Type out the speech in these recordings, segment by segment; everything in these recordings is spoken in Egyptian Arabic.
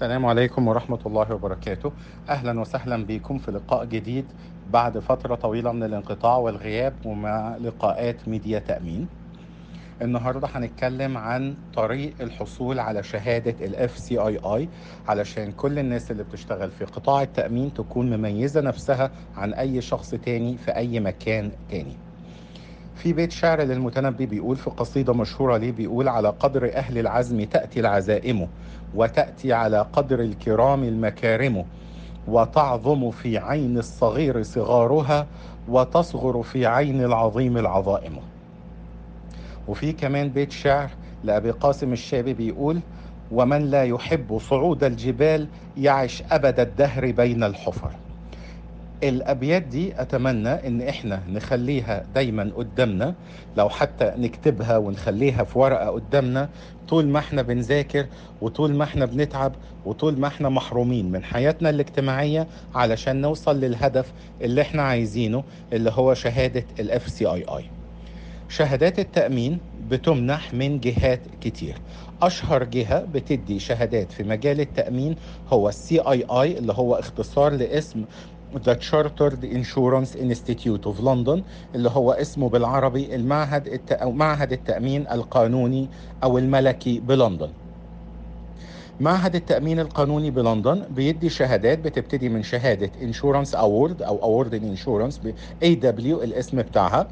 السلام عليكم ورحمة الله وبركاته أهلا وسهلا بكم في لقاء جديد بعد فترة طويلة من الانقطاع والغياب ومع لقاءات ميديا تأمين النهاردة هنتكلم عن طريق الحصول على شهادة ال FCII علشان كل الناس اللي بتشتغل في قطاع التأمين تكون مميزة نفسها عن أي شخص تاني في أي مكان تاني في بيت شعر للمتنبي بيقول في قصيدة مشهورة ليه بيقول على قدر أهل العزم تأتي العزائم وتأتي على قدر الكرام المكارم وتعظم في عين الصغير صغارها وتصغر في عين العظيم العظائم وفي كمان بيت شعر لأبي قاسم الشابي بيقول ومن لا يحب صعود الجبال يعش أبد الدهر بين الحفر الابيات دي اتمنى ان احنا نخليها دايما قدامنا لو حتى نكتبها ونخليها في ورقه قدامنا طول ما احنا بنذاكر وطول ما احنا بنتعب وطول ما احنا محرومين من حياتنا الاجتماعيه علشان نوصل للهدف اللي احنا عايزينه اللي هو شهاده الاف سي اي اي شهادات التامين بتمنح من جهات كتير اشهر جهه بتدي شهادات في مجال التامين هو السي اي اي اللي هو اختصار لاسم The Chartered Insurance Institute of London اللي هو اسمه بالعربي المعهد الت... أو معهد التأمين القانوني أو الملكي بلندن معهد التأمين القانوني بلندن بيدي شهادات بتبتدي من شهادة Insurance Award أو Award in Insurance ب AW الاسم بتاعها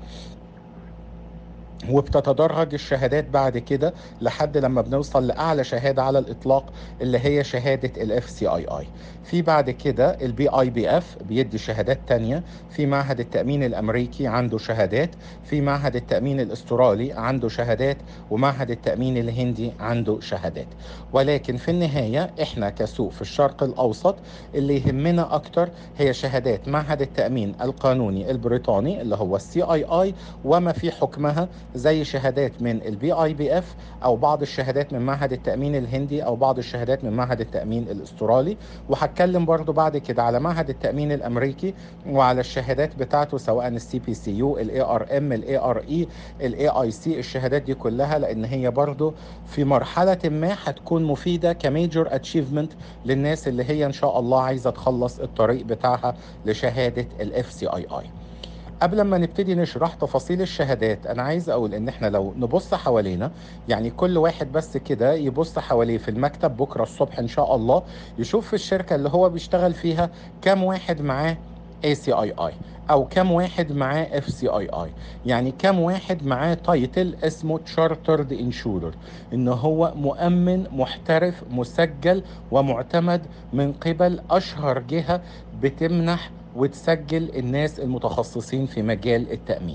وبتتدرج الشهادات بعد كده لحد لما بنوصل لاعلى شهاده على الاطلاق اللي هي شهاده الاف سي اي اي في بعد كده البي اي بي اف بيدي شهادات تانية في معهد التامين الامريكي عنده شهادات في معهد التامين الاسترالي عنده شهادات ومعهد التامين الهندي عنده شهادات ولكن في النهايه احنا كسوق في الشرق الاوسط اللي يهمنا اكتر هي شهادات معهد التامين القانوني البريطاني اللي هو السي اي اي وما في حكمها زي شهادات من البي اي بي اف او بعض الشهادات من معهد التامين الهندي او بعض الشهادات من معهد التامين الاسترالي وهتكلم برضو بعد كده على معهد التامين الامريكي وعلى الشهادات بتاعته سواء السي بي سي يو الاي ار ام الاي ار اي الاي اي سي الشهادات دي كلها لان هي برضو في مرحله ما هتكون مفيده كميجور اتشيفمنت للناس اللي هي ان شاء الله عايزه تخلص الطريق بتاعها لشهاده الاف سي اي اي قبل ما نبتدي نشرح تفاصيل الشهادات انا عايز اقول ان احنا لو نبص حوالينا يعني كل واحد بس كده يبص حواليه في المكتب بكره الصبح ان شاء الله يشوف في الشركه اللي هو بيشتغل فيها كام واحد معاه اي سي اي اي او كم واحد معاه اف سي اي اي يعني كم واحد معاه تايتل اسمه تشارترد انشورر ان هو مؤمن محترف مسجل ومعتمد من قبل اشهر جهه بتمنح وتسجل الناس المتخصصين في مجال التامين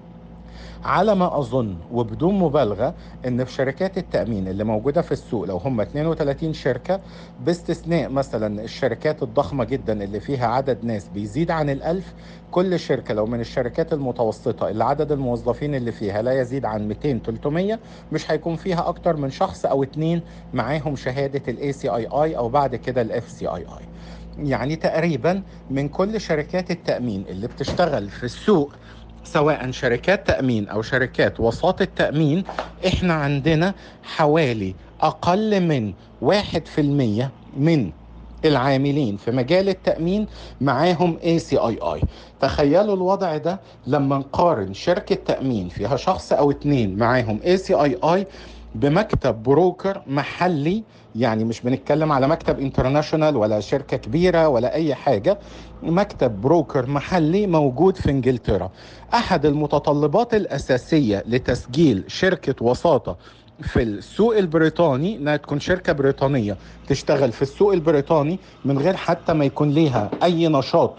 على ما اظن وبدون مبالغه ان في شركات التامين اللي موجوده في السوق لو هم 32 شركه باستثناء مثلا الشركات الضخمه جدا اللي فيها عدد ناس بيزيد عن الألف كل شركه لو من الشركات المتوسطه اللي عدد الموظفين اللي فيها لا يزيد عن 200 300 مش هيكون فيها اكتر من شخص او اتنين معاهم شهاده الاي سي اي اي او بعد كده الاف سي اي اي يعني تقريبا من كل شركات التامين اللي بتشتغل في السوق سواء شركات تأمين أو شركات وساطة تأمين إحنا عندنا حوالي أقل من واحد في المية من العاملين في مجال التأمين معاهم ACII تخيلوا الوضع ده لما نقارن شركة تأمين فيها شخص أو اتنين معاهم ACII بمكتب بروكر محلي يعني مش بنتكلم على مكتب انترناشونال ولا شركة كبيرة ولا أي حاجة مكتب بروكر محلي موجود في انجلترا أحد المتطلبات الأساسية لتسجيل شركة وساطة في السوق البريطاني انها تكون شركه بريطانيه تشتغل في السوق البريطاني من غير حتى ما يكون ليها اي نشاط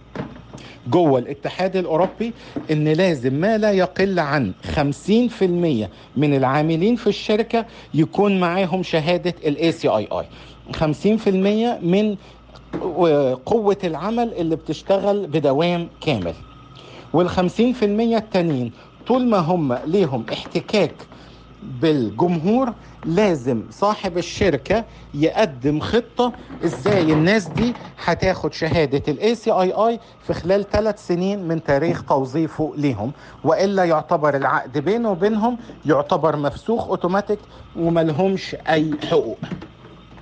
جوه الاتحاد الاوروبي ان لازم ما لا يقل عن 50% من العاملين في الشركه يكون معاهم شهاده الاي سي اي اي 50% من قوه العمل اللي بتشتغل بدوام كامل وال50% التانيين طول ما هم ليهم احتكاك بالجمهور لازم صاحب الشركة يقدم خطة ازاي الناس دي هتاخد شهادة الاي سي اي اي في خلال ثلاث سنين من تاريخ توظيفه ليهم والا يعتبر العقد بينه وبينهم يعتبر مفسوخ اوتوماتيك وملهمش اي حقوق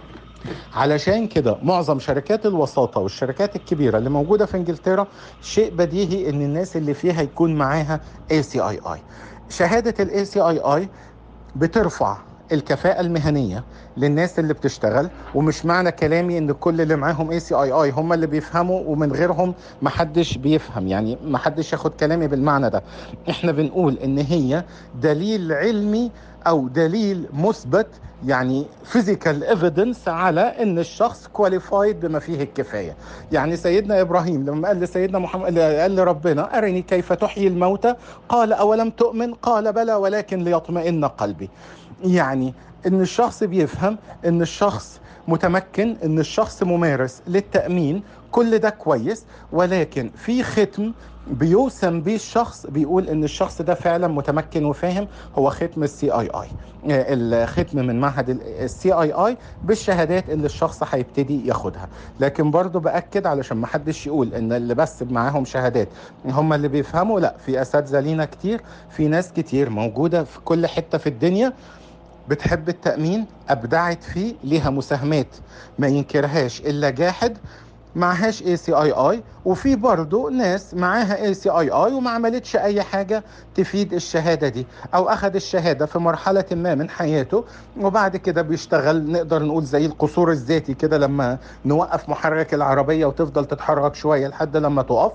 علشان كده معظم شركات الوساطة والشركات الكبيرة اللي موجودة في انجلترا شيء بديهي ان الناس اللي فيها يكون معاها ACII شهادة ال ACII بترفع الكفاءة المهنية للناس اللي بتشتغل ومش معنى كلامي ان كل اللي معاهم اي سي اي اي هم اللي بيفهموا ومن غيرهم محدش بيفهم يعني محدش ياخد كلامي بالمعنى ده احنا بنقول ان هي دليل علمي او دليل مثبت يعني فيزيكال ايفيدنس على ان الشخص كواليفايد بما فيه الكفايه يعني سيدنا ابراهيم لما قال لسيدنا محمد قال لربنا ارني كيف تحيي الموتى قال اولم تؤمن قال بلى ولكن ليطمئن قلبي يعني ان الشخص بيفهم ان الشخص متمكن ان الشخص ممارس للتامين كل ده كويس ولكن في ختم بيوسم بيه الشخص بيقول ان الشخص ده فعلا متمكن وفاهم هو ختم السي اي اي الختم من معهد السي اي اي بالشهادات اللي الشخص هيبتدي ياخدها لكن برضو باكد علشان ما حدش يقول ان اللي بس معاهم شهادات هم اللي بيفهموا لا في اساتذه لينا كتير في ناس كتير موجوده في كل حته في الدنيا بتحب التأمين أبدعت فيه ليها مساهمات ما ينكرهاش إلا جاحد معهاش اي سي اي اي وفي برضه ناس معاها اي سي اي اي وما عملتش اي حاجه تفيد الشهاده دي او اخذ الشهاده في مرحله ما من حياته وبعد كده بيشتغل نقدر نقول زي القصور الذاتي كده لما نوقف محرك العربيه وتفضل تتحرك شويه لحد لما تقف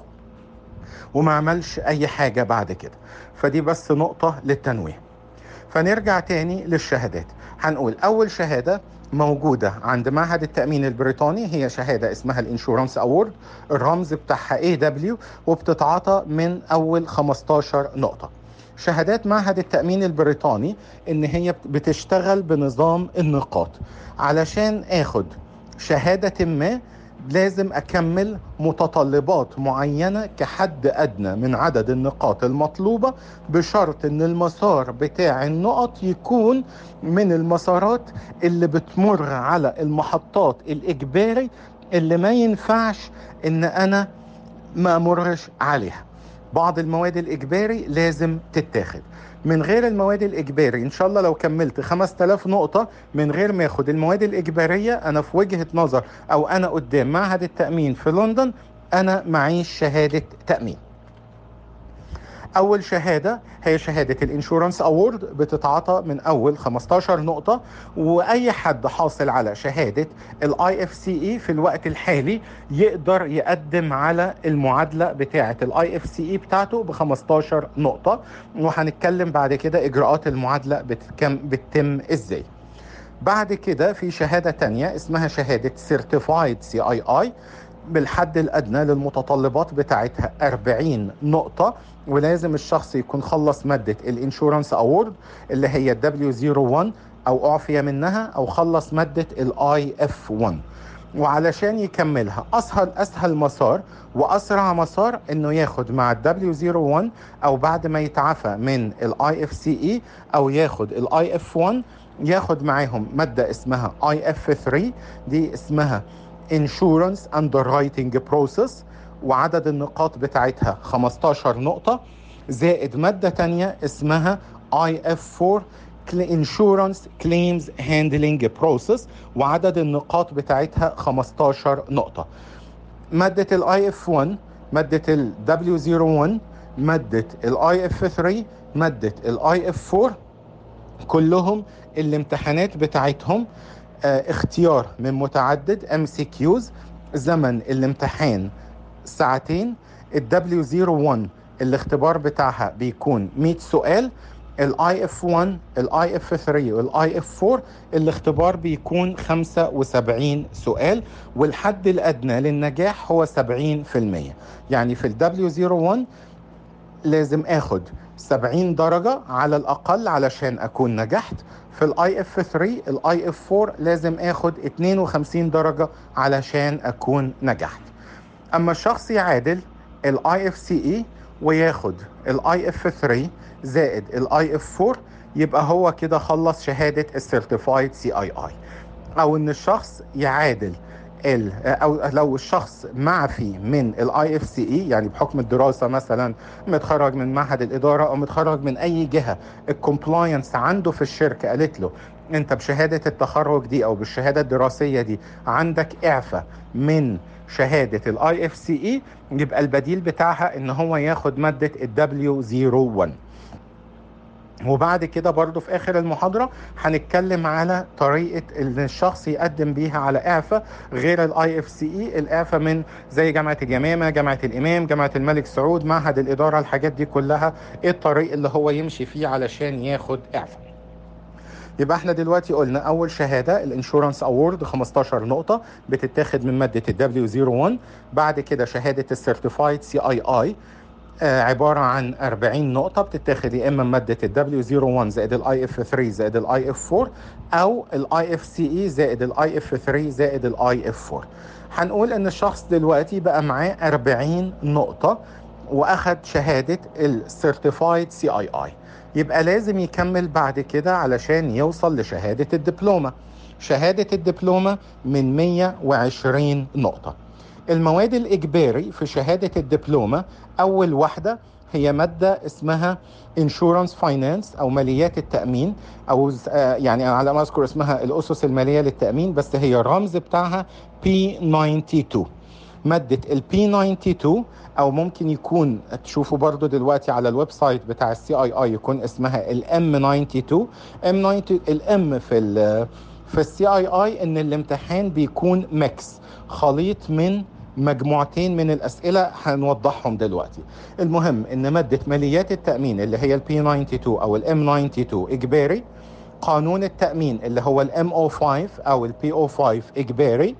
وما عملش اي حاجه بعد كده فدي بس نقطه للتنويه فنرجع تاني للشهادات هنقول اول شهاده موجودة عند معهد التأمين البريطاني هي شهادة اسمها الانشورانس أورد الرمز بتاعها AW وبتتعاطى من أول 15 نقطة شهادات معهد التأمين البريطاني إن هي بتشتغل بنظام النقاط علشان آخد شهادة ما لازم أكمل متطلبات معينة كحد أدنى من عدد النقاط المطلوبة بشرط أن المسار بتاع النقط يكون من المسارات اللي بتمر على المحطات الإجباري اللي ما ينفعش أن أنا ما أمرش عليها بعض المواد الإجباري لازم تتاخد من غير المواد الإجباري إن شاء الله لو كملت 5000 نقطة من غير ما أخد المواد الإجبارية أنا في وجهة نظر أو أنا قدام معهد التأمين في لندن أنا معيش شهادة تأمين اول شهاده هي شهاده الانشورنس اوورد بتتعاطى من اول 15 نقطه واي حد حاصل على شهاده الاي اف سي اي في الوقت الحالي يقدر يقدم على المعادله بتاعه الاي اف سي اي بتاعته ب 15 نقطه وهنتكلم بعد كده اجراءات المعادله بتكم بتتم ازاي بعد كده في شهاده تانية اسمها شهاده سيرتيفايد سي اي اي بالحد الادنى للمتطلبات بتاعتها 40 نقطه ولازم الشخص يكون خلص ماده الانشورنس اوورد اللي هي الدبليو 01 او اعفي منها او خلص ماده الاي اف 1 وعلشان يكملها اسهل اسهل مسار واسرع مسار انه ياخد مع الدبليو 01 او بعد ما يتعافى من الاي اف سي اي او ياخد الاي اف 1 ياخد معاهم ماده اسمها اي اف 3 دي اسمها انشورنس اندررايتنج بروسيس وعدد النقاط بتاعتها 15 نقطة زائد مادة تانية اسمها IF4 Insurance Claims Handling Process وعدد النقاط بتاعتها 15 نقطة مادة ال IF1 مادة ال W01 مادة ال IF3 مادة ال IF4 كلهم الامتحانات بتاعتهم اه اختيار من متعدد ام سي كيوز زمن الامتحان ساعتين الدبليو 01 الاختبار بتاعها بيكون 100 سؤال الاي اف 1 الاي اف 3 والاي اف 4 الاختبار بيكون 75 سؤال والحد الادنى للنجاح هو 70% يعني في الدبليو 01 لازم اخد 70 درجة على الأقل علشان أكون نجحت في الاي اف 3 الاي اف 4 لازم اخد 52 درجة علشان أكون نجحت اما الشخص يعادل الاي اف سي اي وياخد الاي اف 3 زائد الاي اف 4 يبقى هو كده خلص شهاده السيرتيفايد سي اي اي او ان الشخص يعادل ال او لو الشخص معفي من الاي اف سي اي يعني بحكم الدراسه مثلا متخرج من معهد الاداره او متخرج من اي جهه الكومبلاينس عنده في الشركه قالت له انت بشهادة التخرج دي او بالشهادة الدراسية دي عندك اعفاء من شهادة الاي اف سي اي يبقى البديل بتاعها ان هو ياخد مادة الدبليو 01 وبعد كده برضو في اخر المحاضرة هنتكلم على طريقة ان الشخص يقدم بيها على اعفاء غير الاي اف سي اي الاعفاء من زي جامعة اليمامة جامعة الامام جامعة الملك سعود معهد الادارة الحاجات دي كلها ايه الطريق اللي هو يمشي فيه علشان ياخد اعفاء يبقى احنا دلوقتي قلنا اول شهاده الانشورنس اوورد 15 نقطه بتتاخد من ماده الدبليو 01 بعد كده شهاده السيرتيفايد سي اي اي عباره عن 40 نقطه بتتاخد يا اما ماده الدبليو 01 زائد الاي اف 3 زائد الاي اف 4 او الاي اف سي اي زائد الاي اف 3 زائد الاي اف 4 هنقول ان الشخص دلوقتي بقى معاه 40 نقطه واخد شهاده السيرتيفايد سي اي اي يبقى لازم يكمل بعد كده علشان يوصل لشهادة الدبلومة شهادة الدبلومة من 120 نقطة المواد الإجباري في شهادة الدبلومة أول واحدة هي مادة اسمها انشورنس فاينانس او ماليات التامين او يعني على ما اذكر اسمها الاسس الماليه للتامين بس هي الرمز بتاعها بي 92 مادة ال P92 أو ممكن يكون تشوفوا برضو دلوقتي على الويب سايت بتاع السي اي اي يكون اسمها ال M92 M92 ال M في ال في السي اي اي ان الامتحان بيكون ميكس خليط من مجموعتين من الأسئلة هنوضحهم دلوقتي المهم ان مادة ماليات التأمين اللي هي ال P92 أو ال M92 إجباري قانون التأمين اللي هو ال MO5 أو ال PO5 إجباري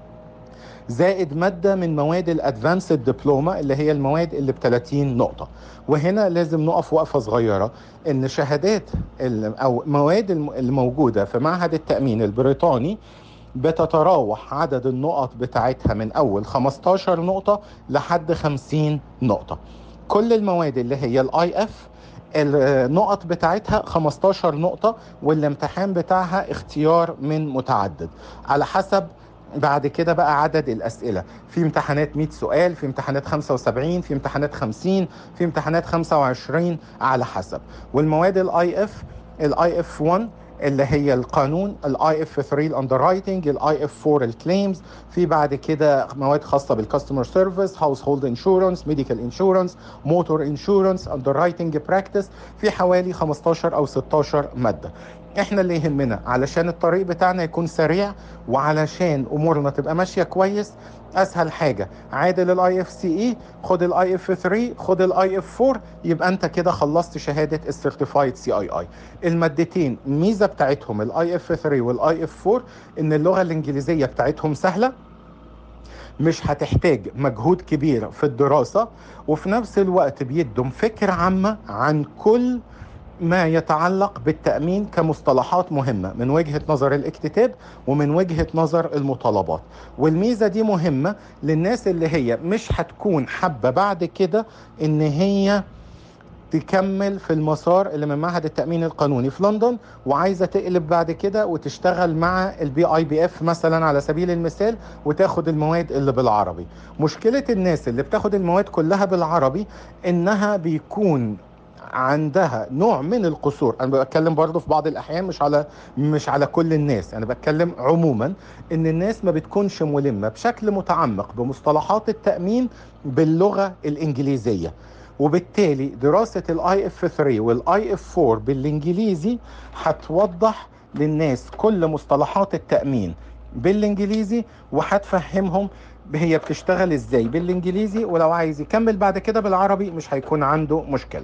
زائد مادة من مواد الادفانسد دبلوما اللي هي المواد اللي ب 30 نقطة وهنا لازم نقف وقفة صغيرة ان شهادات او مواد الموجودة في معهد التأمين البريطاني بتتراوح عدد النقط بتاعتها من اول 15 نقطة لحد 50 نقطة كل المواد اللي هي الاي اف النقط بتاعتها 15 نقطة والامتحان بتاعها اختيار من متعدد على حسب بعد كده بقى عدد الأسئلة في امتحانات 100 سؤال في امتحانات 75 في امتحانات 50 في امتحانات 25 على حسب والمواد الاي اف الاي اف 1 اللي هي القانون الاي اف 3 الاندر رايتنج الاي اف 4 الكليمز في بعد كده مواد خاصه بالكاستمر سيرفيس هاوس هولد انشورنس ميديكال انشورنس موتور انشورنس اندر رايتنج براكتس في حوالي 15 او 16 ماده احنا اللي يهمنا علشان الطريق بتاعنا يكون سريع وعلشان امورنا تبقى ماشيه كويس اسهل حاجه عادل الاي اف سي اي خد الاي اف 3 خد الاي اف 4 يبقى انت كده خلصت شهاده السيرتيفايد سي اي اي المادتين الميزه بتاعتهم الاي اف 3 والاي اف 4 ان اللغه الانجليزيه بتاعتهم سهله مش هتحتاج مجهود كبير في الدراسة وفي نفس الوقت بيدهم فكرة عامة عن كل ما يتعلق بالتأمين كمصطلحات مهمة من وجهة نظر الاكتتاب ومن وجهة نظر المطالبات والميزة دي مهمة للناس اللي هي مش هتكون حابة بعد كده ان هي تكمل في المسار اللي من معهد التأمين القانوني في لندن وعايزة تقلب بعد كده وتشتغل مع البي اي بي اف مثلا على سبيل المثال وتاخد المواد اللي بالعربي مشكلة الناس اللي بتاخد المواد كلها بالعربي انها بيكون عندها نوع من القصور انا بتكلم برضه في بعض الاحيان مش على مش على كل الناس انا بتكلم عموما ان الناس ما بتكونش ملمه بشكل متعمق بمصطلحات التامين باللغه الانجليزيه وبالتالي دراسه الاي اف 3 والاي اف 4 بالانجليزي هتوضح للناس كل مصطلحات التامين بالانجليزي وهتفهمهم هي بتشتغل ازاي بالانجليزي ولو عايز يكمل بعد كده بالعربي مش هيكون عنده مشكله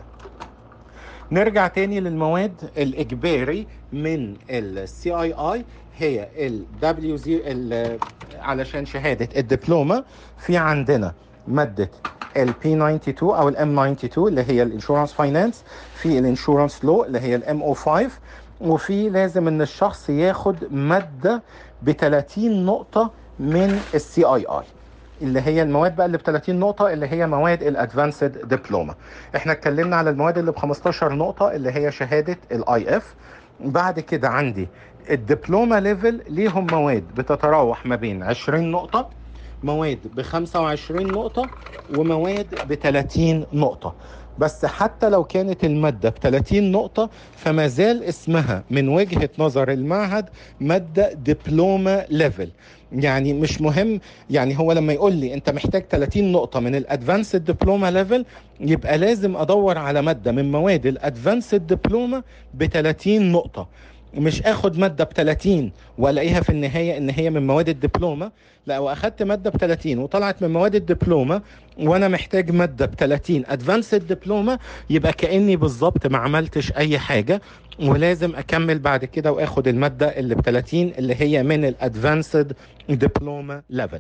نرجع تاني للمواد الاجباري من السي اي اي هي ال دبليو زي علشان شهاده الدبلومه في عندنا ماده ال بي 92 او الام 92 اللي هي الانشورنس فاينانس في الانشورنس لو اللي هي الام او 5 وفي لازم ان الشخص ياخد ماده ب 30 نقطه من السي اي اي اللي هي المواد بقى اللي ب 30 نقطة اللي هي مواد الادفانسد دبلوما. احنا اتكلمنا على المواد اللي ب 15 نقطة اللي هي شهادة الاي اف. بعد كده عندي الدبلوما ليفل ليهم مواد بتتراوح ما بين 20 نقطة مواد ب 25 نقطة ومواد ب 30 نقطة. بس حتى لو كانت المادة ب 30 نقطة فما زال اسمها من وجهة نظر المعهد مادة دبلومة ليفل يعني مش مهم يعني هو لما يقول لي انت محتاج 30 نقطة من الادفانسد دبلومة ليفل يبقى لازم ادور على مادة من مواد الادفانسد دبلومة ب 30 نقطة مش اخد ماده ب 30 والاقيها في النهايه ان هي من مواد الدبلومه لا واخدت ماده ب 30 وطلعت من مواد الدبلومه وانا محتاج ماده ب 30 ادفانسد دبلومه يبقى كاني بالظبط ما عملتش اي حاجه ولازم اكمل بعد كده واخد الماده اللي ب 30 اللي هي من الادفانسد دبلومه ليفل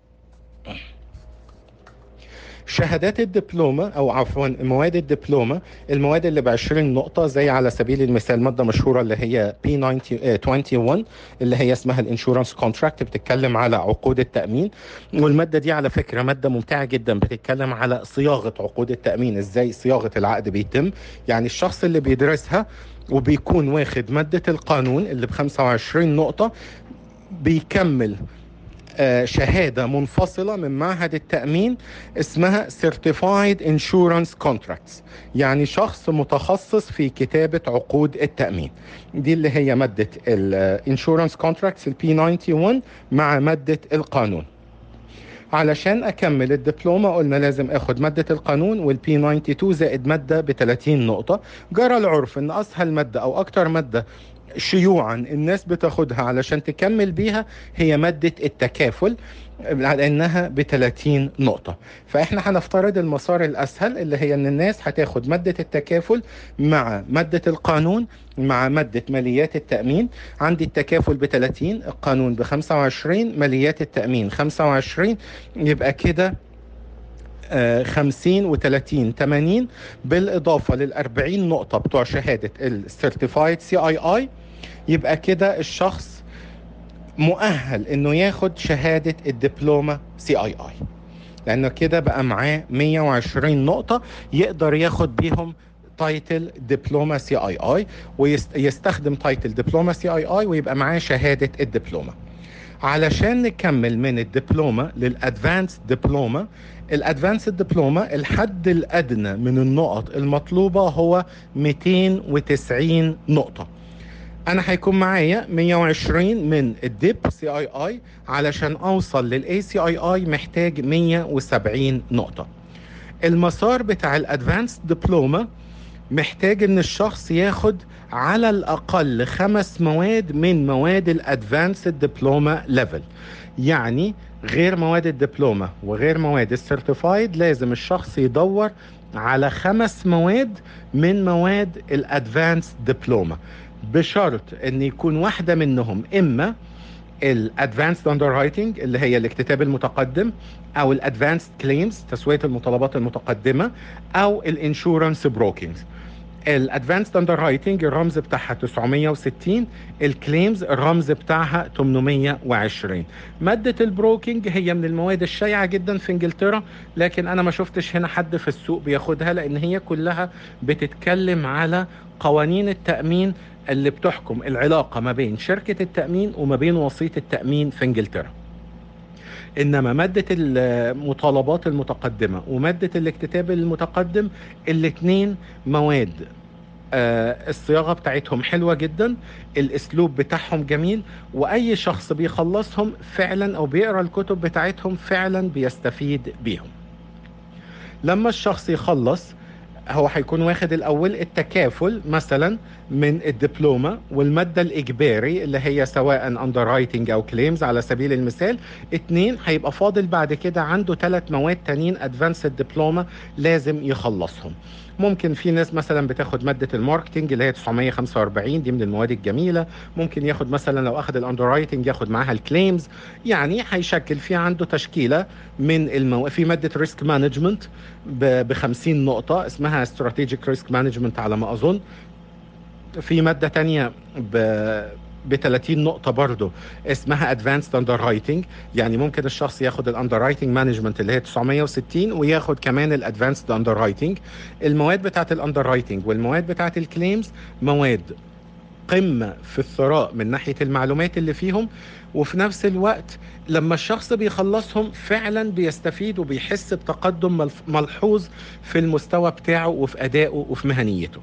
شهادات الدبلومة أو عفوا مواد الدبلومة المواد اللي ب 20 نقطة زي على سبيل المثال مادة مشهورة اللي هي بي 21 اللي هي اسمها الانشورنس كونتراكت بتتكلم على عقود التأمين والمادة دي على فكرة مادة ممتعة جدا بتتكلم على صياغة عقود التأمين ازاي صياغة العقد بيتم يعني الشخص اللي بيدرسها وبيكون واخد مادة القانون اللي ب 25 نقطة بيكمل شهادة منفصلة من معهد التأمين اسمها Certified Insurance Contracts يعني شخص متخصص في كتابة عقود التأمين دي اللي هي مادة الانشورنس كونتراكتس البي 91 مع مادة القانون علشان اكمل الدبلومه قلنا لازم اخد ماده القانون والبي 92 زائد ماده ب 30 نقطه جرى العرف ان اسهل ماده او اكتر ماده شيوعا الناس بتاخدها علشان تكمل بيها هي مادة التكافل لانها ب 30 نقطة فاحنا هنفترض المسار الاسهل اللي هي ان الناس هتاخد مادة التكافل مع مادة القانون مع مادة ماليات التأمين عندي التكافل ب 30 القانون ب 25 ماليات التأمين 25 يبقى كده خمسين وثلاثين تمانين بالإضافة للأربعين نقطة بتوع شهادة السيرتيفايد سي اي اي يبقى كده الشخص مؤهل انه ياخد شهادة الدبلومة سي اي اي لانه كده بقى معاه 120 نقطة يقدر ياخد بيهم تايتل دبلومة سي اي اي ويستخدم تايتل دبلومة سي اي اي ويبقى معاه شهادة الدبلومة علشان نكمل من الدبلومة للادفانس دبلومة الادفانس دبلومة الحد الادنى من النقط المطلوبة هو 290 نقطة انا هيكون معايا 120 من الديب سي اي اي علشان اوصل للاي سي اي اي محتاج 170 نقطة المسار بتاع الادفانس دبلومة محتاج ان الشخص ياخد على الاقل خمس مواد من مواد الادفانس دبلومة ليفل يعني غير مواد الدبلومة وغير مواد السيرتيفايد لازم الشخص يدور على خمس مواد من مواد الادفانس دبلومة بشرط ان يكون واحدة منهم اما الادفانسد اندر رايتنج اللي هي الاكتتاب المتقدم او الادفانسد كليمز تسويه المطالبات المتقدمه او الانشورنس بروكينج الادفانسد اندر رايتنج الرمز بتاعها 960 الكليمز الرمز بتاعها 820 ماده البروكينج هي من المواد الشائعه جدا في انجلترا لكن انا ما شفتش هنا حد في السوق بياخدها لان هي كلها بتتكلم على قوانين التامين اللي بتحكم العلاقه ما بين شركه التامين وما بين وسيط التامين في انجلترا انما ماده المطالبات المتقدمه وماده الاكتتاب المتقدم الاثنين مواد آه الصياغه بتاعتهم حلوه جدا الاسلوب بتاعهم جميل واي شخص بيخلصهم فعلا او بيقرا الكتب بتاعتهم فعلا بيستفيد بيهم لما الشخص يخلص هو هيكون واخد الاول التكافل مثلا من الدبلومه والماده الاجباري اللي هي سواء اندر رايتنج او كليمز على سبيل المثال اتنين هيبقى فاضل بعد كده عنده ثلاث مواد تانيين ادفانسد دبلومه لازم يخلصهم ممكن في ناس مثلا بتاخد ماده الماركتنج اللي هي 945 دي من المواد الجميله ممكن ياخد مثلا لو اخد الاندر رايتنج ياخد معاها الكليمز يعني هيشكل في عنده تشكيله من المو... في ماده ريسك مانجمنت ب 50 نقطه اسمها استراتيجيك ريسك مانجمنت على ما اظن في ماده تانية ب ب 30 نقطة برضه اسمها ادفانسد اندر رايتنج يعني ممكن الشخص ياخد الاندر رايتنج مانجمنت اللي هي 960 وياخد كمان الادفانسد اندر رايتنج المواد بتاعت الاندر رايتنج والمواد بتاعت الكليمز مواد قمة في الثراء من ناحية المعلومات اللي فيهم وفي نفس الوقت لما الشخص بيخلصهم فعلا بيستفيد وبيحس بتقدم ملحوظ في المستوى بتاعه وفي أدائه وفي مهنيته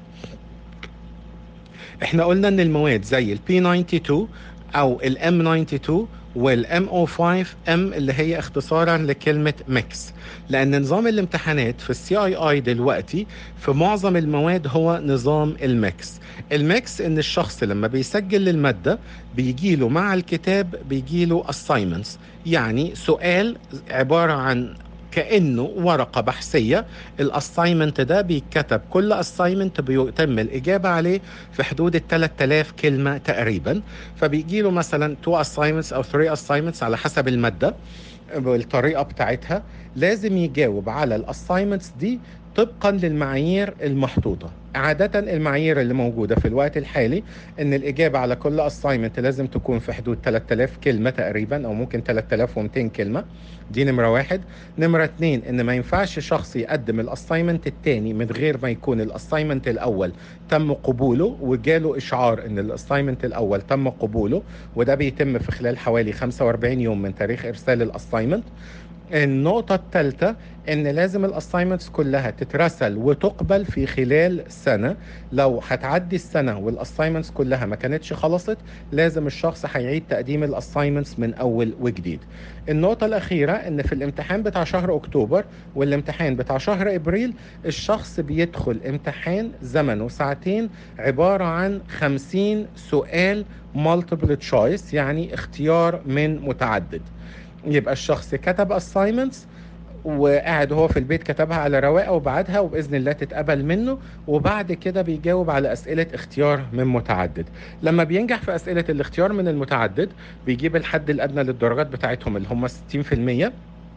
احنا قلنا ان المواد زي البي 92 او الام 92 والام او 5 ام اللي هي اختصارا لكلمه ميكس لان نظام الامتحانات في السي اي اي دلوقتي في معظم المواد هو نظام الميكس الميكس ان الشخص لما بيسجل للماده بيجيله مع الكتاب بيجيله assignments يعني سؤال عباره عن كانه ورقه بحثيه الاساينمنت ده بيتكتب كل اساينمنت بيتم الاجابه عليه في حدود ال 3000 كلمه تقريبا فبيجي له مثلا 2 اساينمنتس او 3 اساينمنتس على حسب الماده بالطريقه بتاعتها لازم يجاوب على الاساينمنتس دي طبقا للمعايير المحطوطة عادة المعايير اللي موجودة في الوقت الحالي ان الاجابة على كل اساينمنت لازم تكون في حدود 3000 كلمة تقريبا او ممكن 3200 كلمة دي نمرة واحد نمرة اتنين ان ما ينفعش شخص يقدم الاساينمنت التاني من غير ما يكون الاساينمنت الاول تم قبوله وجاله اشعار ان الاساينمنت الاول تم قبوله وده بيتم في خلال حوالي 45 يوم من تاريخ ارسال الاساينمنت النقطة الثالثة ان لازم الاساينمنتس كلها تترسل وتقبل في خلال سنة لو هتعدي السنة والاساينمنتس كلها ما كانتش خلصت لازم الشخص هيعيد تقديم الاساينمنتس من اول وجديد النقطة الاخيرة ان في الامتحان بتاع شهر اكتوبر والامتحان بتاع شهر ابريل الشخص بيدخل امتحان زمنه ساعتين عبارة عن 50 سؤال multiple choice يعني اختيار من متعدد يبقى الشخص كتب assignments وقاعد هو في البيت كتبها على رواقه وبعدها وباذن الله تتقبل منه وبعد كده بيجاوب على اسئله اختيار من متعدد لما بينجح في اسئله الاختيار من المتعدد بيجيب الحد الادنى للدرجات بتاعتهم اللي هم 60%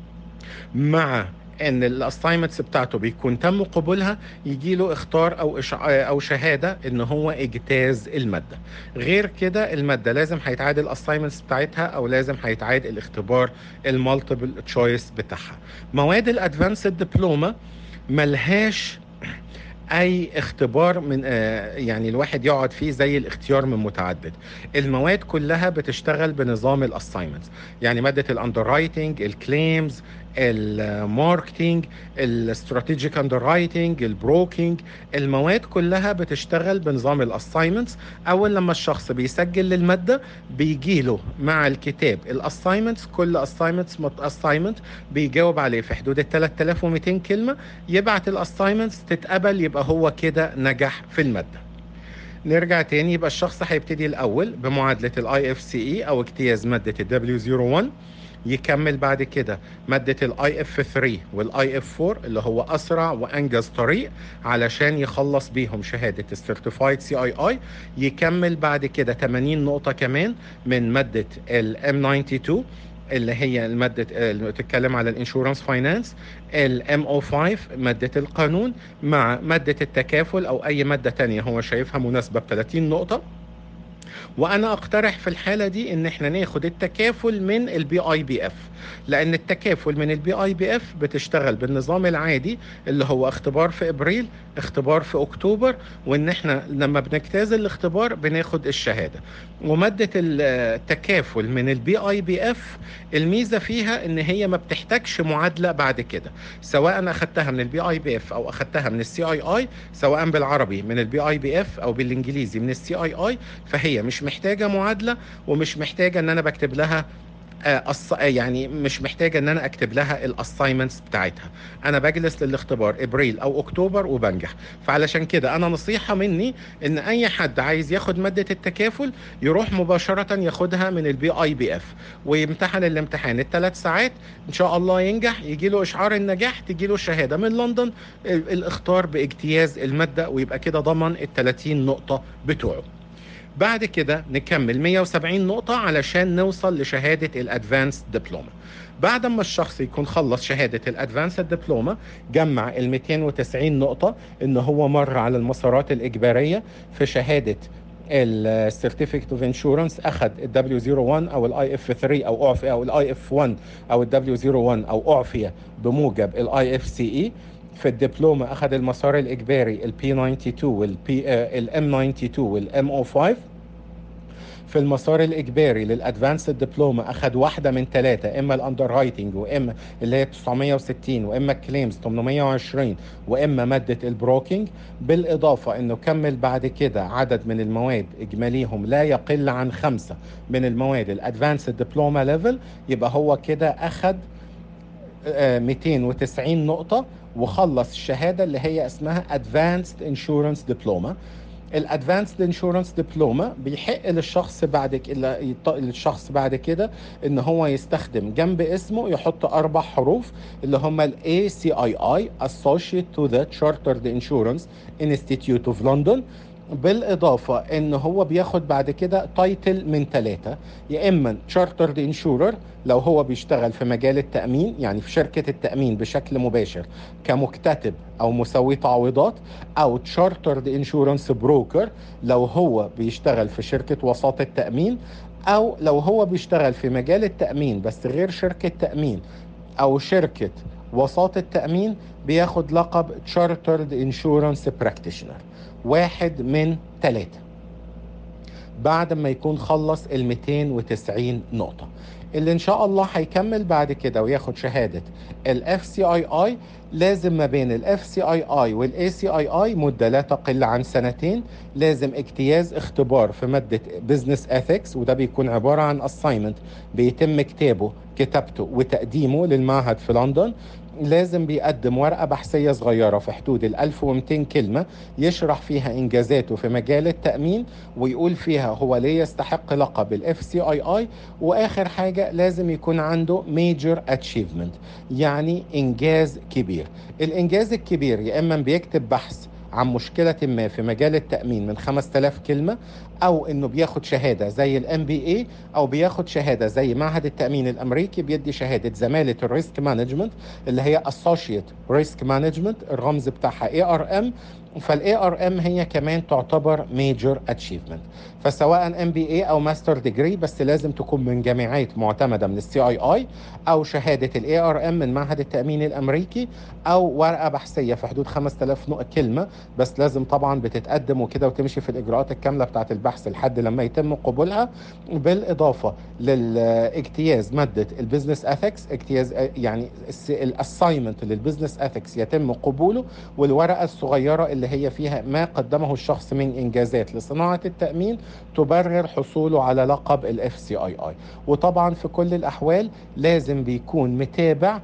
مع ان الاساينمنتس بتاعته بيكون تم قبولها يجي له اختار او إشع... او شهاده ان هو اجتاز الماده غير كده الماده لازم هيتعاد الاساينمنتس بتاعتها او لازم هيتعاد الاختبار المالتيبل تشويس بتاعها مواد الادفانسد دبلوما ملهاش اي اختبار من آه يعني الواحد يقعد فيه زي الاختيار من متعدد المواد كلها بتشتغل بنظام الاساينمنت يعني ماده الاندر رايتنج الكليمز الماركتينج الاستراتيجيك اندر رايتنج البروكينج المواد كلها بتشتغل بنظام الاساينمنتس اول لما الشخص بيسجل للماده بيجي له مع الكتاب الاساينمنتس كل اساينمنتس اساينمنت بيجاوب عليه في حدود ال 3200 كلمه يبعت الاساينمنتس تتقبل يبقى هو كده نجح في الماده نرجع تاني يبقى الشخص هيبتدي الاول بمعادله الاي اف سي اي او اجتياز ماده الدبليو 01 يكمل بعد كده مادة الاي اف 3 والاي اف 4 اللي هو اسرع وانجز طريق علشان يخلص بيهم شهادة السيرتيفايد سي اي اي يكمل بعد كده 80 نقطة كمان من مادة الام 92 اللي هي المادة اللي بتتكلم على الانشورنس فاينانس الام او 5 مادة القانون مع مادة التكافل او اي مادة تانية هو شايفها مناسبة ب 30 نقطة وانا اقترح في الحاله دي ان احنا ناخد التكافل من البي اي بي اف لان التكافل من البي اي بي اف بتشتغل بالنظام العادي اللي هو اختبار في ابريل اختبار في اكتوبر وان احنا لما بنجتاز الاختبار بناخد الشهاده وماده التكافل من البي اي بي اف الميزه فيها ان هي ما بتحتاجش معادله بعد كده سواء اخدتها من البي اي بي اف او اخدتها من السي اي اي سواء بالعربي من البي اي بي اف او بالانجليزي من السي اي اي فهي مش محتاجه معادله ومش محتاجه ان انا بكتب لها أص... يعني مش محتاجه ان انا اكتب لها الاساينمنتس بتاعتها انا بجلس للاختبار ابريل او اكتوبر وبنجح فعلشان كده انا نصيحه مني ان اي حد عايز ياخد ماده التكافل يروح مباشره ياخدها من البي اي بي اف ويمتحن الامتحان الثلاث ساعات ان شاء الله ينجح يجي له اشعار النجاح تجي له شهاده من لندن الاختار باجتياز الماده ويبقى كده ضمن ال 30 نقطه بتوعه بعد كده نكمل 170 نقطة علشان نوصل لشهادة الادفانس دبلوما بعد ما الشخص يكون خلص شهادة الادفانس دبلوما جمع ال 290 نقطة ان هو مر على المسارات الاجبارية في شهادة السيرتيفيكت اوف انشورنس اخذ الدبليو 01 او الاي اف 3 او اعفي او الاي اف 1 او الدبليو 01 او اعفي بموجب الاي اف سي اي في الدبلومة أخذ المسار الإجباري ال P92 وال P الام 92 والام او 5 في المسار الاجباري للادفانسد دبلوما اخذ واحده من ثلاثه اما الاندر رايتنج واما اللي هي 960 واما الكليمز 820 واما ماده البروكينج بالاضافه انه كمل بعد كده عدد من المواد اجماليهم لا يقل عن خمسه من المواد الادفانسد دبلوما ليفل يبقى هو كده اخذ 290 نقطة وخلص الشهادة اللي هي اسمها Advanced Insurance Diploma الادفانسد انشورنس دبلوما بيحق للشخص بعد كده للشخص بعد كده ان هو يستخدم جنب اسمه يحط اربع حروف اللي هم الاي سي اي اي Associate to the Chartered Insurance Institute of London بالاضافه ان هو بياخد بعد كده تايتل من ثلاثه يا اما تشارترد انشورر لو هو بيشتغل في مجال التامين يعني في شركه التامين بشكل مباشر كمكتتب او مسوي تعويضات او تشارترد انشورنس بروكر لو هو بيشتغل في شركه وساطه تامين او لو هو بيشتغل في مجال التامين بس غير شركه تامين او شركه وساطة التأمين بياخد لقب Chartered Insurance Practitioner واحد من ثلاثة بعد ما يكون خلص ال 290 نقطة اللي ان شاء الله هيكمل بعد كده وياخد شهادة الاف سي اي اي لازم ما بين الاف سي اي اي والاي سي اي اي مدة لا تقل عن سنتين لازم اجتياز اختبار في مادة بزنس اثكس وده بيكون عبارة عن اساينمنت بيتم كتابه كتابته وتقديمه للمعهد في لندن لازم بيقدم ورقة بحثية صغيرة في حدود ال 1200 كلمة يشرح فيها إنجازاته في مجال التأمين ويقول فيها هو ليه يستحق لقب الاف سي اي اي وآخر حاجة لازم يكون عنده ميجر اتشيفمنت يعني إنجاز كبير الإنجاز الكبير يا إما بيكتب بحث عن مشكلة ما في مجال التأمين من 5000 كلمة أو إنه بياخد شهادة زي الام بي اي أو بياخد شهادة زي معهد التأمين الأمريكي بيدي شهادة زمالة الريسك مانجمنت اللي هي Associate Risk Management الرمز بتاعها اي ار ام فالاي ار ام هي كمان تعتبر ميجر اتشيفمنت فسواء ام بي اي او ماستر ديجري بس لازم تكون من جامعات معتمده من السي اي اي او شهاده الاي ار ام من معهد التامين الامريكي او ورقه بحثيه في حدود 5000 كلمه بس لازم طبعا بتتقدم وكده وتمشي في الاجراءات الكامله بتاعه البحث لحد لما يتم قبولها بالاضافه للاجتياز ماده البيزنس اثكس اجتياز يعني الاساينمنت للبيزنس اثكس يتم قبوله والورقه الصغيره اللي هي فيها ما قدمه الشخص من انجازات لصناعه التامين تبرر حصوله على لقب الاف سي اي اي وطبعا في كل الاحوال لازم بيكون متابع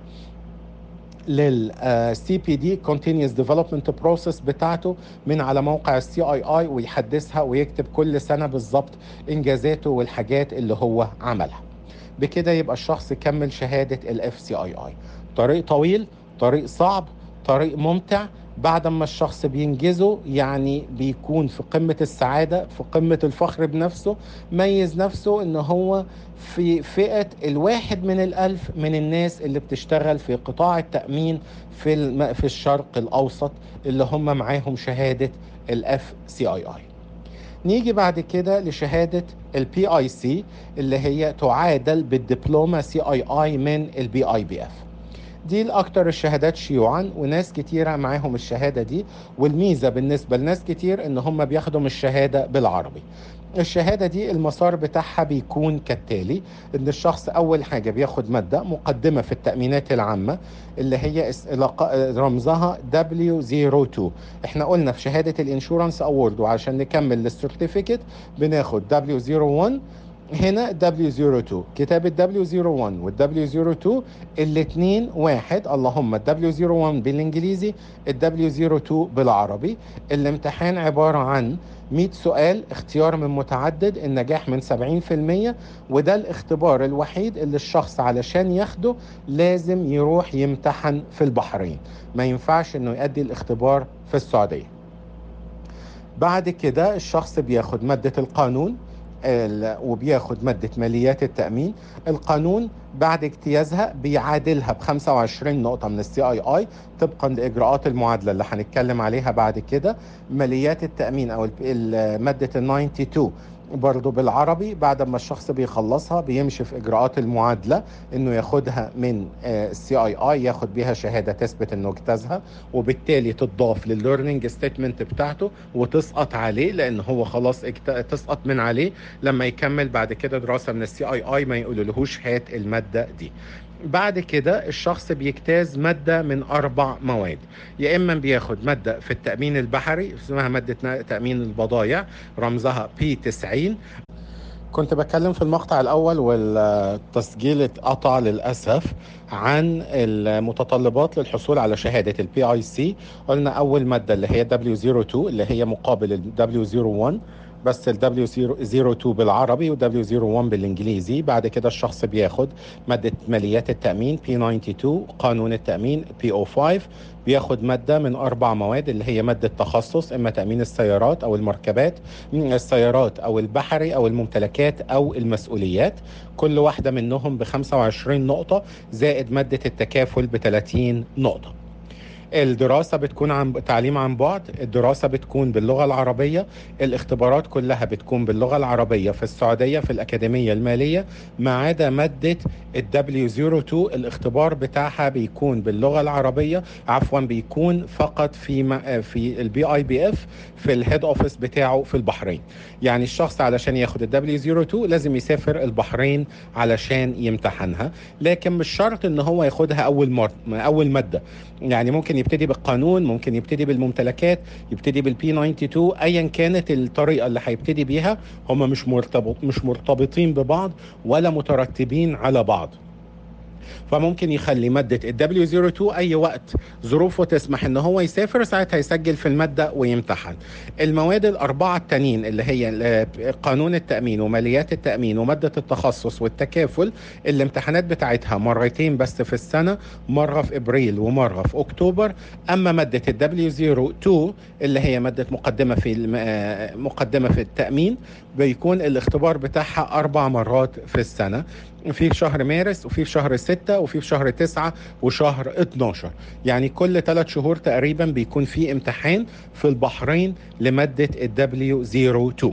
للسي بي دي كونتينيوس ديفلوبمنت بروسيس بتاعته من على موقع السي اي اي ويحدثها ويكتب كل سنه بالظبط انجازاته والحاجات اللي هو عملها بكده يبقى الشخص كمل شهاده الاف سي اي اي طريق طويل طريق صعب طريق ممتع بعد ما الشخص بينجزه يعني بيكون في قمة السعادة في قمة الفخر بنفسه ميز نفسه ان هو في فئة الواحد من الألف من الناس اللي بتشتغل في قطاع التأمين في, الم... في الشرق الأوسط اللي هم معاهم شهادة الاف سي اي اي نيجي بعد كده لشهادة البي اي سي اللي هي تعادل بالدبلومة سي اي اي من البي اي بي اف دي الأكثر الشهادات شيوعا وناس كتيرة معاهم الشهادة دي والميزة بالنسبة لناس كتير إن هم بياخدوا الشهادة بالعربي الشهادة دي المسار بتاعها بيكون كالتالي إن الشخص أول حاجة بياخد مادة مقدمة في التأمينات العامة اللي هي رمزها W02 احنا قلنا في شهادة الانشورنس أورد وعشان نكمل للسيرتيفيكت بناخد W01 هنا W02 كتاب ال W01 وال W02 الاثنين واحد اللهم ال W01 بالانجليزي ال W02 بالعربي الامتحان عبارة عن 100 سؤال اختيار من متعدد النجاح من 70% وده الاختبار الوحيد اللي الشخص علشان ياخده لازم يروح يمتحن في البحرين ما ينفعش انه يؤدي الاختبار في السعودية بعد كده الشخص بياخد مادة القانون وبياخد مادة ماليات التأمين القانون بعد اجتيازها بيعادلها ب 25 نقطة من السي اي اي طبقا لإجراءات المعادلة اللي هنتكلم عليها بعد كده ماليات التأمين أو مادة ال 92 برضه بالعربي بعد ما الشخص بيخلصها بيمشي في اجراءات المعادله انه ياخدها من السي اي اي ياخد بيها شهاده تثبت انه اجتازها وبالتالي تضاف للليرنينج ستيتمنت بتاعته وتسقط عليه لان هو خلاص اجت... تسقط من عليه لما يكمل بعد كده دراسه من السي اي اي ما يقولولهوش هات الماده دي بعد كده الشخص بيجتاز مادة من أربع مواد يا إما بياخد مادة في التأمين البحري اسمها مادة تأمين البضائع رمزها P90 كنت بتكلم في المقطع الأول والتسجيل اتقطع للأسف عن المتطلبات للحصول على شهادة البي اي سي قلنا أول مادة اللي هي W02 اللي هي مقابل ال W01 بس ال W02 بالعربي و W01 بالانجليزي بعد كده الشخص بياخد مادة ماليات التأمين P92 قانون التأمين P05 بياخد مادة من أربع مواد اللي هي مادة تخصص إما تأمين السيارات أو المركبات السيارات أو البحري أو الممتلكات أو المسؤوليات كل واحدة منهم ب 25 نقطة زائد مادة التكافل ب 30 نقطة الدراسة بتكون عن تعليم عن بعد الدراسة بتكون باللغة العربية الاختبارات كلها بتكون باللغة العربية في السعودية في الأكاديمية المالية ما عدا مادة ال W02 الاختبار بتاعها بيكون باللغة العربية عفوا بيكون فقط في في البي اي بي اف في الهيد اوفيس بتاعه في البحرين يعني الشخص علشان ياخد ال W02 لازم يسافر البحرين علشان يمتحنها لكن مش شرط ان هو ياخدها اول مر... اول ماده يعني ممكن يبتدي بالقانون ممكن يبتدي بالممتلكات يبتدي بالبي 92 ايا كانت الطريقه اللي هيبتدي بيها هم مش مرتبط مش مرتبطين ببعض ولا مترتبين على بعض فممكن يخلي مادة ال W02 أي وقت ظروفه تسمح إن هو يسافر ساعتها يسجل في المادة ويمتحن المواد الأربعة التانيين اللي هي قانون التأمين وماليات التأمين ومادة التخصص والتكافل الامتحانات بتاعتها مرتين بس في السنة مرة في إبريل ومرة في أكتوبر أما مادة ال W02 اللي هي مادة مقدمة في مقدمة في التأمين بيكون الاختبار بتاعها أربع مرات في السنة في شهر مارس وفي شهر ستة وفي شهر تسعة وشهر 12 يعني كل ثلاث شهور تقريبا بيكون في امتحان في البحرين لمادة ال W02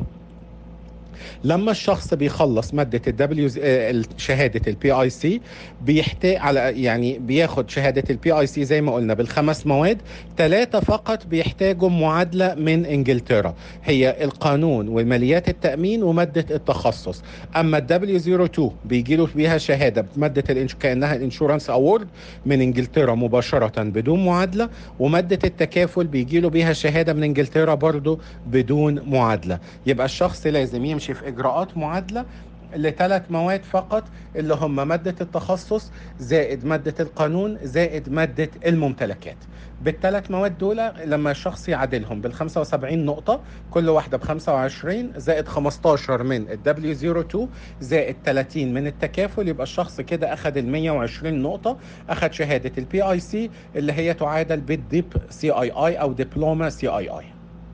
لما الشخص بيخلص ماده الدبليو شهاده البي اي سي بيحتاج على يعني بياخد شهاده البي اي سي زي ما قلنا بالخمس مواد ثلاثه فقط بيحتاجوا معادله من انجلترا هي القانون وماليات التامين وماده التخصص اما الدبليو 02 بيجي له بيها شهاده بماده الانش... كانها الانشورنس اوورد من انجلترا مباشره بدون معادله وماده التكافل بيجي له بيها شهاده من انجلترا برضه بدون معادله يبقى الشخص لازم يمشي في اجراءات معادله لثلاث مواد فقط اللي هم مادة التخصص زائد مادة القانون زائد مادة الممتلكات بالثلاث مواد دول لما الشخص يعادلهم بال 75 نقطة كل واحدة ب 25 زائد 15 من ال W02 زائد 30 من التكافل يبقى الشخص كده أخذ ال 120 نقطة أخذ شهادة البي اي سي اللي هي تعادل بالديب سي اي اي أو دبلومة سي اي اي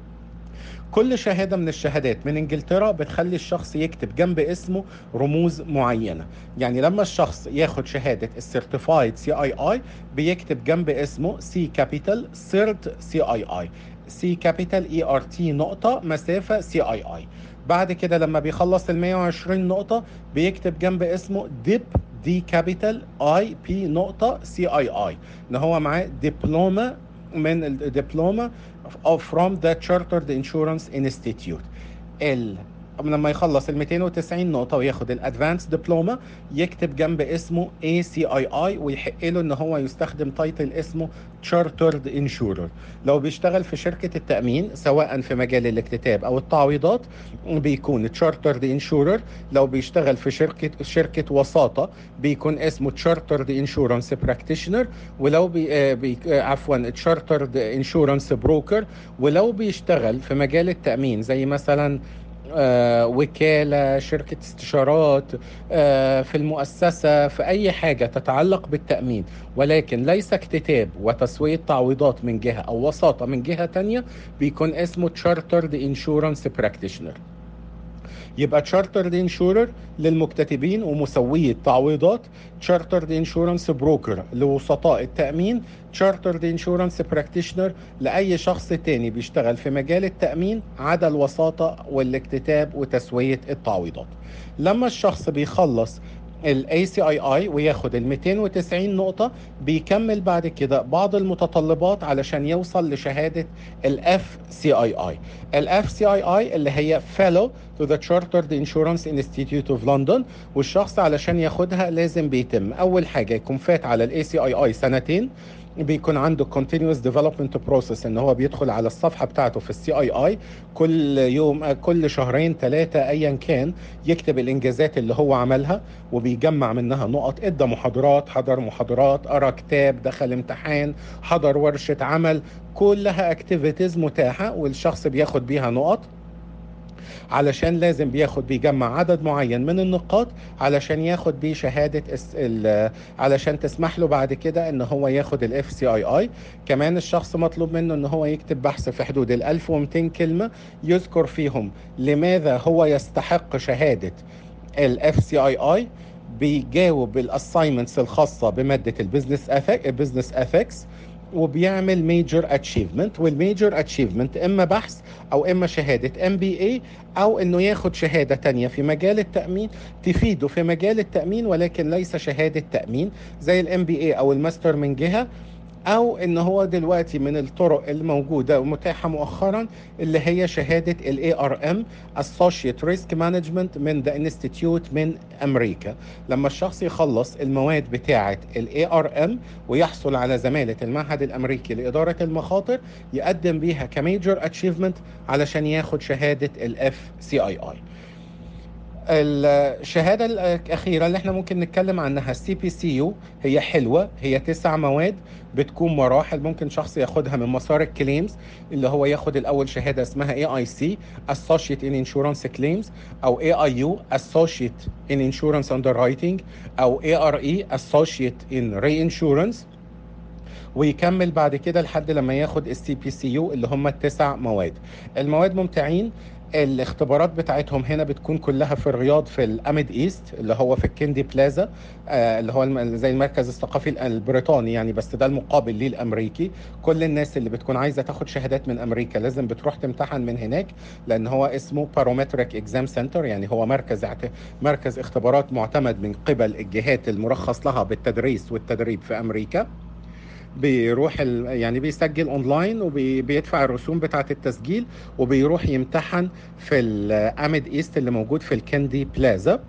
كل شهاده من الشهادات من انجلترا بتخلي الشخص يكتب جنب اسمه رموز معينه يعني لما الشخص ياخد شهاده السيرتيفايد سي اي اي بيكتب جنب اسمه سي كابيتال سيرت سي اي اي سي كابيتال اي ار تي نقطه مسافه سي اي اي بعد كده لما بيخلص ال 120 نقطه بيكتب جنب اسمه ديب دي كابيتال اي بي نقطه سي اي اي ان هو معاه دبلومه من الدبلومه from the Chartered Insurance Institute ال لما يخلص ال 290 نقطة وياخد الادفانس دبلومة يكتب جنب اسمه ACII ويحق له ان هو يستخدم تايتل اسمه Chartered Insurer لو بيشتغل في شركة التأمين سواء في مجال الاكتتاب او التعويضات بيكون Chartered Insurer لو بيشتغل في شركة شركة وساطة بيكون اسمه Chartered Insurance Practitioner ولو بي, بي عفوا Chartered Insurance Broker ولو بيشتغل في مجال التأمين زي مثلا آه، وكالة شركة استشارات آه، في المؤسسة في أي حاجة تتعلق بالتأمين ولكن ليس اكتتاب وتسوية تعويضات من جهة أو وساطة من جهة تانية بيكون اسمه Chartered Insurance Practitioner يبقى تشارترد انشورر للمكتتبين ومسوي التعويضات تشارترد انشورنس بروكر لوسطاء التامين تشارترد انشورنس براكتيشنر لاي شخص تاني بيشتغل في مجال التامين عدا الوساطه والاكتتاب وتسويه التعويضات لما الشخص بيخلص الاي سي اي اي وياخد ال 290 نقطة بيكمل بعد كده بعض المتطلبات علشان يوصل لشهادة الاف سي اي اي الاف سي اي اي اللي هي Fellow to the Chartered Insurance Institute of London والشخص علشان ياخدها لازم بيتم اول حاجة يكون فات على الاي سي اي اي سنتين بيكون عنده continuous development process ان هو بيدخل على الصفحه بتاعته في السي اي اي كل يوم كل شهرين ثلاثه ايا كان يكتب الانجازات اللي هو عملها وبيجمع منها نقط ادى محاضرات حضر محاضرات قرا كتاب دخل امتحان حضر ورشه عمل كلها اكتيفيتيز متاحه والشخص بياخد بيها نقط علشان لازم بياخد بيجمع عدد معين من النقاط علشان ياخد بيه شهاده علشان تسمح له بعد كده ان هو ياخد الاف سي اي اي كمان الشخص مطلوب منه ان هو يكتب بحث في حدود ال 1200 كلمه يذكر فيهم لماذا هو يستحق شهاده الاف سي اي اي بيجاوب الاساينمنتس الخاصه بماده البزنس البزنس اثكس وبيعمل ميجر اتشيفمنت والميجر اتشيفمنت اما بحث او اما شهاده ام بي اي او انه ياخد شهاده تانية في مجال التامين تفيده في مجال التامين ولكن ليس شهاده تامين زي الام بي اي او الماستر من جهه او ان هو دلوقتي من الطرق الموجوده ومتاحه مؤخرا اللي هي شهاده الاي ار ام Associate Risk Management من ذا انستيتيوت من امريكا لما الشخص يخلص المواد بتاعه الاي ار ام ويحصل على زماله المعهد الامريكي لاداره المخاطر يقدم بيها كميجر اتشيفمنت علشان ياخد شهاده الاف سي اي اي الشهاده الاخيره اللي احنا ممكن نتكلم عنها السي بي سي يو هي حلوه هي تسع مواد بتكون مراحل ممكن شخص ياخدها من مسار الكليمز اللي هو ياخد الاول شهاده اسمها اي اي سي Associate in Insurance Claims او اي اي يو Associate in Insurance Underwriting او اي ار اي Associate in Reinsurance ويكمل بعد كده لحد لما ياخد السي بي سي يو اللي هم التسع مواد المواد ممتعين الاختبارات بتاعتهم هنا بتكون كلها في الرياض في الاميد ايست اللي هو في الكندي بلازا آه اللي هو زي المركز الثقافي البريطاني يعني بس ده المقابل ليه الامريكي كل الناس اللي بتكون عايزه تاخد شهادات من امريكا لازم بتروح تمتحن من هناك لان هو اسمه بارومتريك اكزام سنتر يعني هو مركز مركز اختبارات معتمد من قبل الجهات المرخص لها بالتدريس والتدريب في امريكا بيروح ال... يعني بيسجل اونلاين وبيدفع الرسوم بتاعه التسجيل وبيروح يمتحن في الاميد ايست اللي موجود في الكندي بلازا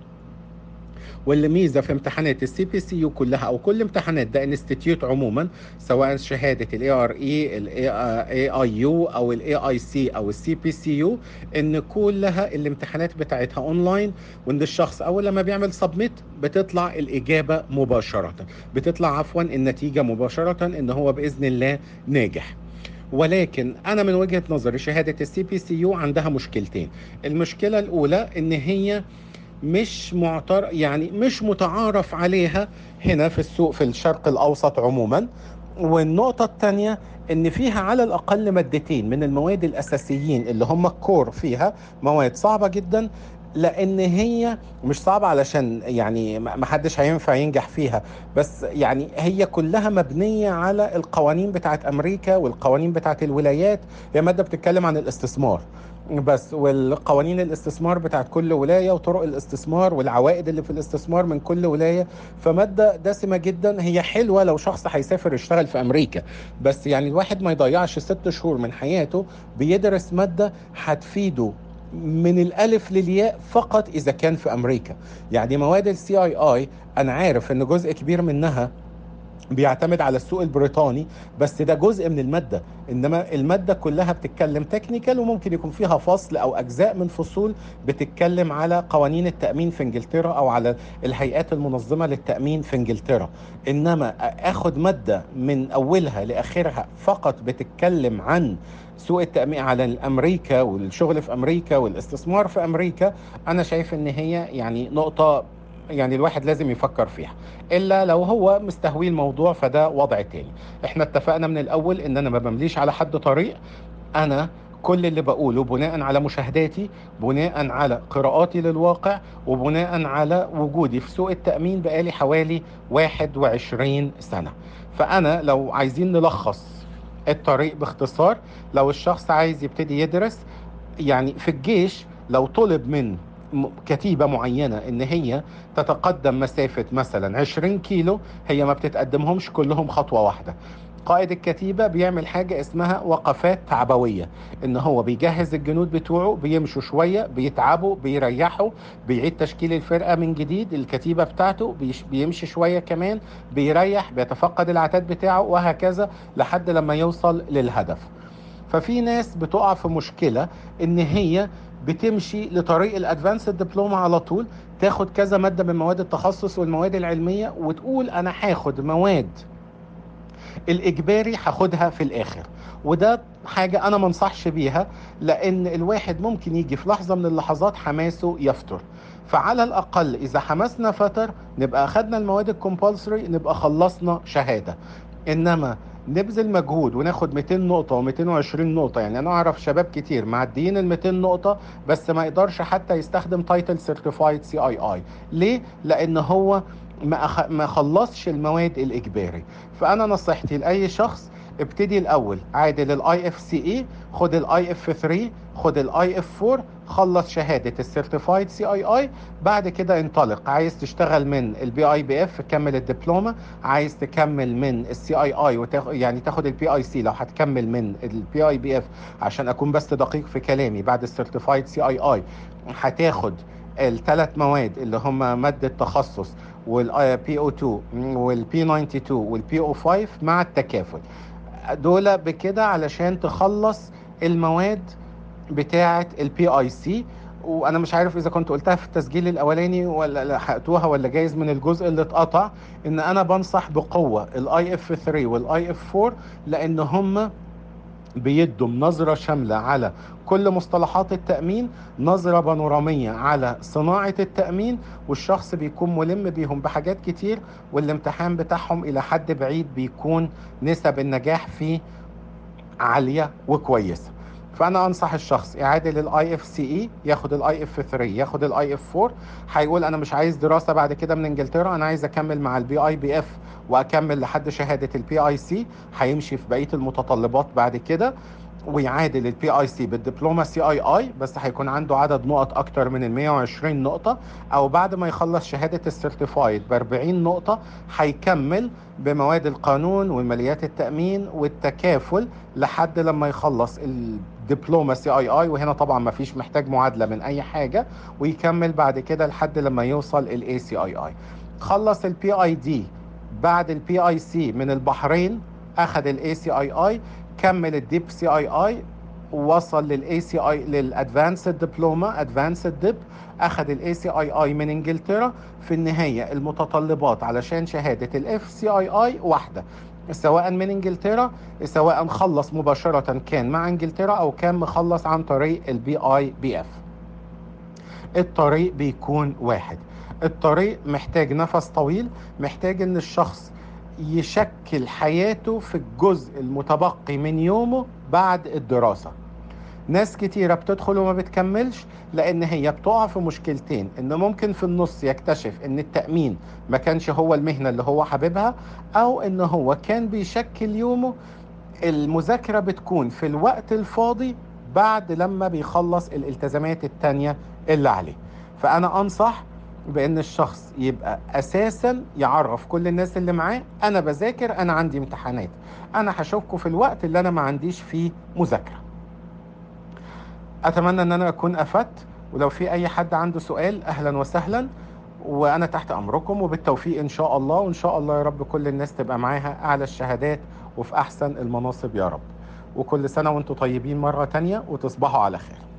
واللي ميزه في امتحانات السي بي سي يو كلها او كل امتحانات ده انستيتيوت عموما سواء شهاده الاي ار اي الاي اي يو او الاي اي سي او السي بي سي يو ان كلها الامتحانات بتاعتها اونلاين وان الشخص اول لما بيعمل سبميت بتطلع الاجابه مباشره بتطلع عفوا النتيجه مباشره ان هو باذن الله ناجح ولكن انا من وجهه نظري شهاده السي بي سي يو عندها مشكلتين المشكله الاولى ان هي مش معتر يعني مش متعارف عليها هنا في السوق في الشرق الاوسط عموما والنقطه الثانيه ان فيها على الاقل مادتين من المواد الاساسيين اللي هم الكور فيها مواد صعبه جدا لان هي مش صعبه علشان يعني ما حدش هينفع ينجح فيها بس يعني هي كلها مبنيه على القوانين بتاعت امريكا والقوانين بتاعت الولايات هي ماده بتتكلم عن الاستثمار بس والقوانين الاستثمار بتاعت كل ولايه وطرق الاستثمار والعوائد اللي في الاستثمار من كل ولايه فماده دسمه جدا هي حلوه لو شخص هيسافر يشتغل في امريكا بس يعني الواحد ما يضيعش ست شهور من حياته بيدرس ماده هتفيده من الالف للياء فقط اذا كان في امريكا يعني مواد السي اي اي انا عارف ان جزء كبير منها بيعتمد على السوق البريطاني بس ده جزء من الماده انما الماده كلها بتتكلم تكنيكال وممكن يكون فيها فصل او اجزاء من فصول بتتكلم على قوانين التامين في انجلترا او على الهيئات المنظمه للتامين في انجلترا انما اخد ماده من اولها لاخرها فقط بتتكلم عن سوق التأمين على أمريكا والشغل في أمريكا والاستثمار في أمريكا أنا شايف إن هي يعني نقطة يعني الواحد لازم يفكر فيها الا لو هو مستهوي الموضوع فده وضع تاني احنا اتفقنا من الاول ان انا ما بمليش على حد طريق انا كل اللي بقوله بناء على مشاهداتي بناء على قراءاتي للواقع وبناء على وجودي في سوق التأمين بقالي حوالي 21 سنة فأنا لو عايزين نلخص الطريق باختصار لو الشخص عايز يبتدي يدرس يعني في الجيش لو طلب من م- كتيبة معينة ان هي تتقدم مسافة مثلا 20 كيلو هي ما بتتقدمهمش كلهم خطوة واحدة قائد الكتيبة بيعمل حاجة اسمها وقفات تعبوية ان هو بيجهز الجنود بتوعه بيمشوا شوية بيتعبوا بيريحوا بيعيد تشكيل الفرقة من جديد الكتيبة بتاعته بيش- بيمشي شوية كمان بيريح بيتفقد العتاد بتاعه وهكذا لحد لما يوصل للهدف ففي ناس بتقع في مشكلة ان هي بتمشي لطريق الادفانسد دبلوما على طول تاخد كذا مادة من مواد التخصص والمواد العلمية وتقول انا هاخد مواد الاجباري هاخدها في الاخر وده حاجة انا منصحش بيها لان الواحد ممكن يجي في لحظة من اللحظات حماسه يفتر فعلى الاقل اذا حماسنا فتر نبقى اخدنا المواد الكومبالسري نبقى خلصنا شهادة انما نبذل مجهود وناخد 200 نقطة و220 نقطة يعني انا اعرف شباب كتير معديين ال 200 نقطة بس ما يقدرش حتى يستخدم تايتل سيرتيفايد سي اي اي ليه؟ لان هو ما, أخ... ما خلصش المواد الاجباري فانا نصيحتي لاي شخص ابتدي الاول عادل الاي اف سي اي خد الاي اف 3 خد الاي اف 4 خلص شهاده السيرتيفايد سي اي اي بعد كده انطلق عايز تشتغل من البي اي بي اف كمل الدبلومه عايز تكمل من السي اي اي وتاخ... يعني تاخد البي اي سي لو هتكمل من البي اي بي اف عشان اكون بس دقيق في كلامي بعد السيرتيفايد سي اي اي هتاخد الثلاث مواد اللي هم ماده تخصص والبي او 2 والبي 92 والبي او 5 مع التكافل دول بكده علشان تخلص المواد بتاعه البي اي سي وانا مش عارف اذا كنت قلتها في التسجيل الاولاني ولا لحقتوها ولا جايز من الجزء اللي اتقطع ان انا بنصح بقوه الاي اف 3 والاي اف 4 لان هم بيدوا نظرة شاملة على كل مصطلحات التأمين نظرة بانورامية على صناعة التأمين والشخص بيكون ملم بيهم بحاجات كتير والامتحان بتاعهم إلى حد بعيد بيكون نسب النجاح فيه عالية وكويسة فانا انصح الشخص يعادل الاي اف سي اي ياخد الاي اف 3 ياخد الاي اف 4 هيقول انا مش عايز دراسه بعد كده من انجلترا انا عايز اكمل مع البي اي بي اف واكمل لحد شهاده البي اي سي هيمشي في بقيه المتطلبات بعد كده ويعادل البي اي سي بالدبلومه سي اي اي بس هيكون عنده عدد نقط اكتر من ال 120 نقطه او بعد ما يخلص شهاده السيرتيفايد ب 40 نقطه هيكمل بمواد القانون والماليات التامين والتكافل لحد لما يخلص الدبلومه سي اي اي وهنا طبعا ما فيش محتاج معادله من اي حاجه ويكمل بعد كده لحد لما يوصل الاي سي اي اي خلص البي اي دي بعد البي اي سي من البحرين اخذ الاي سي اي اي كمل الديب سي اي اي وصل للاي سي اي للادفانسد دبلوما ادفانسد ديب اخذ الاي سي اي اي من انجلترا في النهايه المتطلبات علشان شهاده الاف سي اي اي واحده سواء من انجلترا سواء خلص مباشره كان مع انجلترا او كان مخلص عن طريق البي اي بي اف الطريق بيكون واحد الطريق محتاج نفس طويل محتاج ان الشخص يشكل حياته في الجزء المتبقي من يومه بعد الدراسة ناس كتيرة بتدخل وما بتكملش لأن هي بتقع في مشكلتين إن ممكن في النص يكتشف إن التأمين ما كانش هو المهنة اللي هو حاببها أو إن هو كان بيشكل يومه المذاكرة بتكون في الوقت الفاضي بعد لما بيخلص الالتزامات التانية اللي عليه فأنا أنصح بان الشخص يبقى اساسا يعرف كل الناس اللي معاه انا بذاكر انا عندي امتحانات انا هشوفكم في الوقت اللي انا ما عنديش فيه مذاكره اتمنى ان انا اكون افدت ولو في اي حد عنده سؤال اهلا وسهلا وانا تحت امركم وبالتوفيق ان شاء الله وان شاء الله يا رب كل الناس تبقى معاها اعلى الشهادات وفي احسن المناصب يا رب وكل سنه وانتم طيبين مره تانية وتصبحوا على خير